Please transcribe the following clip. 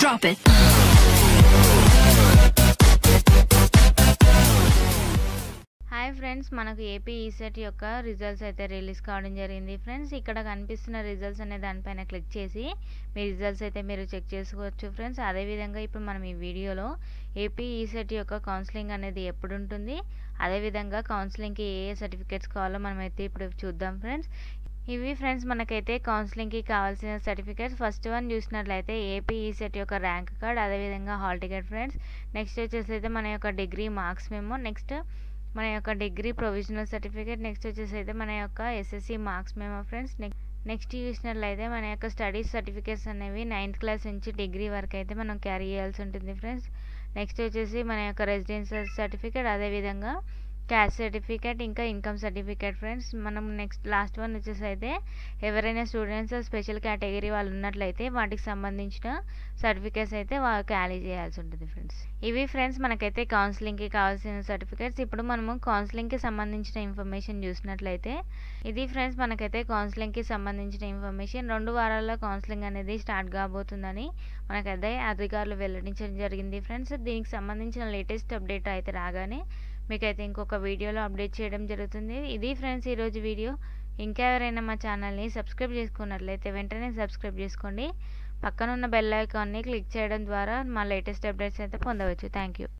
Drop it. Hi friends మనకు AP ECET యొక్క results అయితే రిలీజ్ కావడం జరిగింది ఫ్రెండ్స్ ఇక్కడ కనిపిస్తున్న రిజల్ట్స్ అనే దానిపైన క్లిక్ చేసి మీ రిజల్ట్స్ అయితే మీరు చెక్ చేసుకోవచ్చు ఫ్రెండ్స్ అదేవిధంగా ఇప్పుడు మనం ఈ వీడియోలో ఏపీ ఈసెట్ యొక్క కౌన్సిలింగ్ అనేది ఎప్పుడు ఉంటుంది అదేవిధంగా కౌన్సిలింగ్కి ఏ ఏ సర్టిఫికేట్స్ కావాలో మనం అయితే ఇప్పుడు చూద్దాం ఫ్రెండ్స్ ఇవి ఫ్రెండ్స్ మనకైతే కౌన్సిలింగ్కి కావాల్సిన సర్టిఫికేట్స్ ఫస్ట్ వన్ చూసినట్లయితే ఏపీ ఈసెట్ యొక్క ర్యాంక్ కార్డ్ అదేవిధంగా హాల్ టికెట్ ఫ్రెండ్స్ నెక్స్ట్ వచ్చేసి అయితే మన యొక్క డిగ్రీ మార్క్స్ మేము నెక్స్ట్ మన యొక్క డిగ్రీ ప్రొవిజనల్ సర్టిఫికేట్ నెక్స్ట్ వచ్చేసి అయితే మన యొక్క ఎస్ఎస్సి మార్క్స్ మేము ఫ్రెండ్స్ నెక్స్ట్ చూసినట్లయితే మన యొక్క స్టడీస్ సర్టిఫికేట్స్ అనేవి నైన్త్ క్లాస్ నుంచి డిగ్రీ వరకు అయితే మనం క్యారీ చేయాల్సి ఉంటుంది ఫ్రెండ్స్ నెక్స్ట్ వచ్చేసి మన యొక్క రెసిడెన్షియల్ సర్టిఫికేట్ అదేవిధంగా క్యాస్ట్ సర్టిఫికేట్ ఇంకా ఇన్కమ్ సర్టిఫికేట్ ఫ్రెండ్స్ మనం నెక్స్ట్ లాస్ట్ వన్ వచ్చేసి అయితే ఎవరైనా స్టూడెంట్స్ స్పెషల్ కేటగిరీ వాళ్ళు ఉన్నట్లయితే వాటికి సంబంధించిన సర్టిఫికేట్స్ అయితే వాళ్ళు క్యారీ చేయాల్సి ఉంటుంది ఫ్రెండ్స్ ఇవి ఫ్రెండ్స్ మనకైతే కౌన్సిలింగ్కి కావాల్సిన సర్టిఫికేట్స్ ఇప్పుడు మనము కౌన్సిలింగ్కి సంబంధించిన ఇన్ఫర్మేషన్ చూసినట్లయితే ఇది ఫ్రెండ్స్ మనకైతే కౌన్సిలింగ్కి సంబంధించిన ఇన్ఫర్మేషన్ రెండు వారాల్లో కౌన్సిలింగ్ అనేది స్టార్ట్ కాబోతుందని మనకైతే అధికారులు వెల్లడించడం జరిగింది ఫ్రెండ్స్ దీనికి సంబంధించిన లేటెస్ట్ అప్డేట్ అయితే రాగానే మీకైతే ఇంకొక వీడియోలో అప్డేట్ చేయడం జరుగుతుంది ఇది ఫ్రెండ్స్ ఈరోజు వీడియో ఇంకా ఎవరైనా మా ఛానల్ని సబ్స్క్రైబ్ చేసుకున్నట్లయితే వెంటనే సబ్స్క్రైబ్ చేసుకోండి పక్కనున్న బెల్ ఐకాన్ని క్లిక్ చేయడం ద్వారా మా లేటెస్ట్ అప్డేట్స్ అయితే పొందవచ్చు థ్యాంక్ యూ